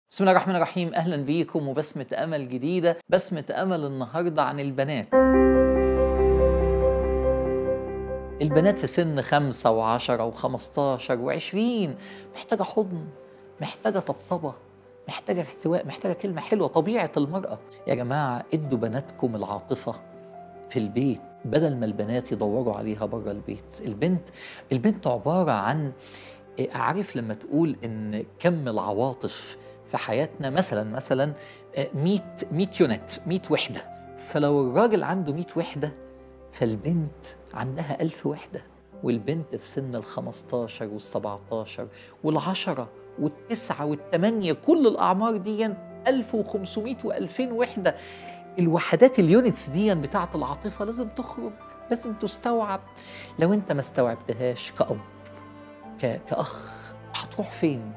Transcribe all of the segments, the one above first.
بسم الله الرحمن الرحيم اهلا بيكم وبسمة امل جديدة بسمة امل النهاردة عن البنات البنات في سن خمسة وعشرة وخمستاشر وعشرين محتاجة حضن محتاجة طبطبة محتاجة احتواء محتاجة كلمة حلوة طبيعة المرأة يا جماعة ادوا بناتكم العاطفة في البيت بدل ما البنات يدوروا عليها بره البيت البنت البنت عبارة عن عارف لما تقول ان كم العواطف في حياتنا مثلا مثلا 100 100 يونت 100 وحده فلو الراجل عنده 100 وحده فالبنت عندها 1000 وحده والبنت في سن ال 15 وال 17 وال 10 والتسعة والثمانية كل الأعمار دي 1500 و2000 وحدة الوحدات اليونتس دي بتاعة العاطفة لازم تخرج لازم تستوعب لو انت ما استوعبتهاش كأب ك... كأخ هتروح فين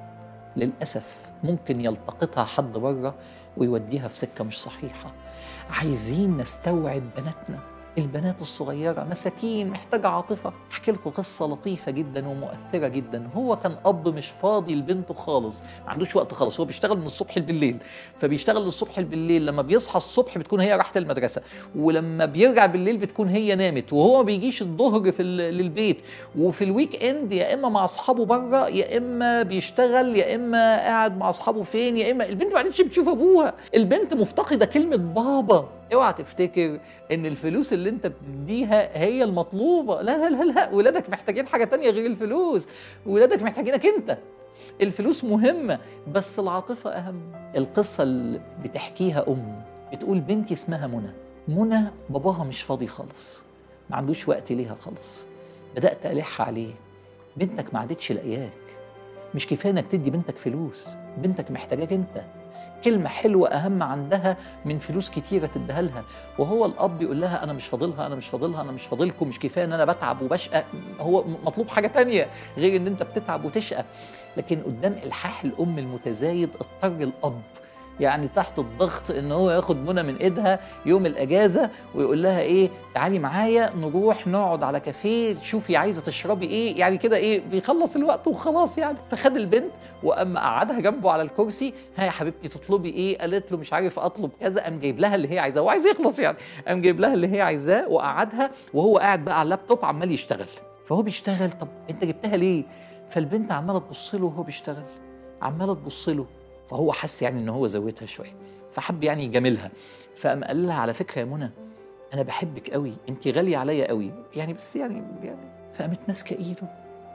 للأسف ممكن يلتقطها حد بره ويوديها في سكة مش صحيحة عايزين نستوعب بناتنا البنات الصغيرة مساكين محتاجة عاطفة أحكي لكم قصة لطيفة جدا ومؤثرة جدا هو كان أب مش فاضي لبنته خالص ما عندوش وقت خالص هو بيشتغل من الصبح بالليل فبيشتغل الصبح بالليل لما بيصحى الصبح بتكون هي راحت المدرسة ولما بيرجع بالليل بتكون هي نامت وهو ما بيجيش الظهر في للبيت وفي الويك اند يا اما مع اصحابه بره يا اما بيشتغل يا اما قاعد مع اصحابه فين يا اما البنت ما عادتش بتشوف ابوها البنت مفتقده كلمه بابا اوعى تفتكر ان الفلوس اللي انت بتديها هي المطلوبه لا لا لا لا ولادك محتاجين حاجه تانية غير الفلوس ولادك محتاجينك انت الفلوس مهمه بس العاطفه اهم القصه اللي بتحكيها ام بتقول بنتي اسمها منى منى باباها مش فاضي خالص ما عندوش وقت ليها خالص بدات الح عليه بنتك ما عادتش لاقياك مش كفايه انك تدي بنتك فلوس بنتك محتاجاك انت كلمة حلوة أهم عندها من فلوس كتيرة تديها لها وهو الأب يقول لها أنا مش فاضلها أنا مش فاضلها أنا مش فاضلكم مش كفاية إن أنا بتعب وبشقى هو مطلوب حاجة تانية غير إن أنت بتتعب وتشقى لكن قدام إلحاح الأم المتزايد اضطر الأب يعني تحت الضغط ان هو ياخد منى من ايدها يوم الاجازه ويقول لها ايه تعالي معايا نروح نقعد على كافيه شوفي عايزه تشربي ايه يعني كده ايه بيخلص الوقت وخلاص يعني فخد البنت واما قعدها جنبه على الكرسي ها يا حبيبتي تطلبي ايه قالت له مش عارف اطلب كذا قام جايب لها اللي هي عايزاه وعايز يخلص يعني قام جايب لها اللي هي عايزاه وقعدها وهو قاعد بقى على اللابتوب عمال يشتغل فهو بيشتغل طب انت جبتها ليه فالبنت عماله تبص له وهو بيشتغل عماله تبص له فهو حس يعني ان هو زودها شويه فحب يعني يجاملها فقام قال لها على فكره يا منى انا بحبك قوي انت غاليه عليا قوي يعني بس يعني يعني فقامت ماسكه ايده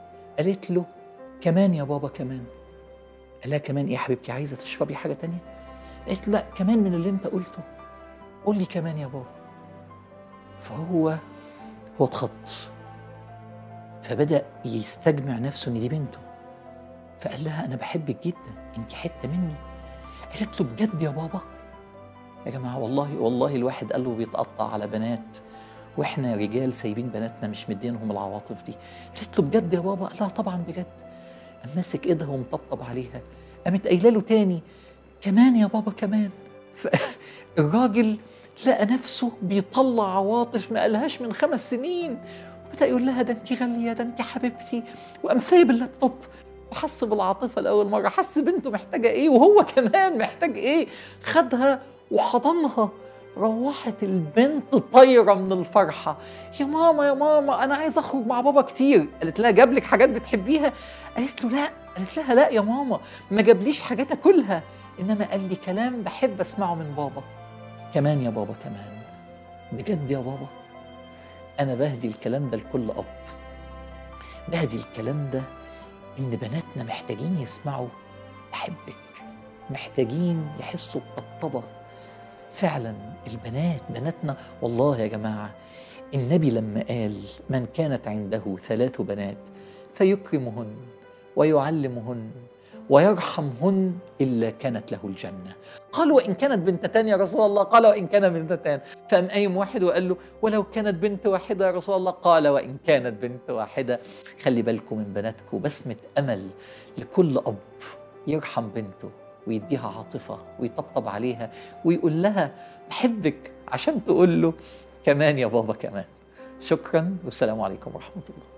قالت له كمان يا بابا كمان قال لها كمان ايه يا حبيبتي عايزه تشربي حاجه تانية قالت له لا كمان من اللي انت قلته قول لي كمان يا بابا فهو هو اتخض فبدا يستجمع نفسه ان دي بنته فقال لها انا بحبك جدا انت حته مني قالت له بجد يا بابا يا جماعه والله والله الواحد قلبه بيتقطع على بنات واحنا رجال سايبين بناتنا مش مدينهم العواطف دي قالت له بجد يا بابا لا طبعا بجد قام ماسك ايدها ومطبطب عليها قامت قايله له تاني كمان يا بابا كمان الراجل لقى نفسه بيطلع عواطف ما قالهاش من خمس سنين وبدا يقول لها ده انت غاليه ده انت حبيبتي وقام سايب اللابتوب وحس بالعاطفة لأول مرة حس بنته محتاجة إيه وهو كمان محتاج إيه خدها وحضنها روحت البنت طايرة من الفرحة يا ماما يا ماما أنا عايز أخرج مع بابا كتير قالت لها جاب لك حاجات بتحبيها قالت له لا قالت لها لا يا ماما ما جابليش حاجات أكلها إنما قال لي كلام بحب أسمعه من بابا كمان يا بابا كمان بجد يا بابا أنا بهدي الكلام ده لكل أب بهدي الكلام ده ان بناتنا محتاجين يسمعوا بحبك محتاجين يحسوا بطبطبه فعلا البنات بناتنا والله يا جماعه النبي لما قال من كانت عنده ثلاث بنات فيكرمهن ويعلمهن ويرحمهن إلا كانت له الجنة قال وإن كانت بنتتان يا رسول الله قال وإن كان بنتتان فأم قايم واحد وقال له ولو كانت بنت واحدة يا رسول الله قال وإن كانت بنت واحدة خلي بالكم من بناتكم بسمة أمل لكل أب يرحم بنته ويديها عاطفة ويطبطب عليها ويقول لها بحبك عشان تقول له كمان يا بابا كمان شكرا والسلام عليكم ورحمة الله